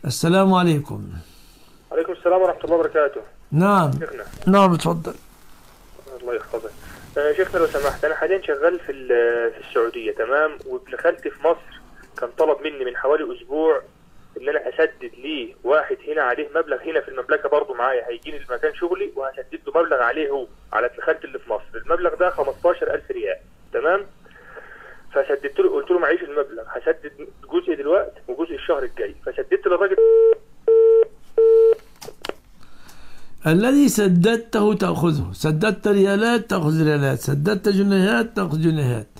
السلام عليكم عليكم السلام ورحمة الله وبركاته نعم شيخنا نعم اتفضل الله يحفظك آه، شيخنا لو سمحت أنا حاليا شغال في ال- في السعودية تمام وابن خالتي في مصر كان طلب مني من حوالي أسبوع إن أنا أسدد ليه واحد هنا عليه مبلغ هنا في المملكة برضه معايا هيجيني المكان شغلي وهسدد له مبلغ عليه هو على ابن خالتي اللي في مصر المبلغ ده 15000 ريال تمام فسددت له قلت له معيش المبلغ هسدد جزء دلوقتي وجزء الشهر الجاي فسددت للراجل الذي سددته تأخذه سددت ريالات تأخذ ريالات سددت جنيهات تأخذ جنيهات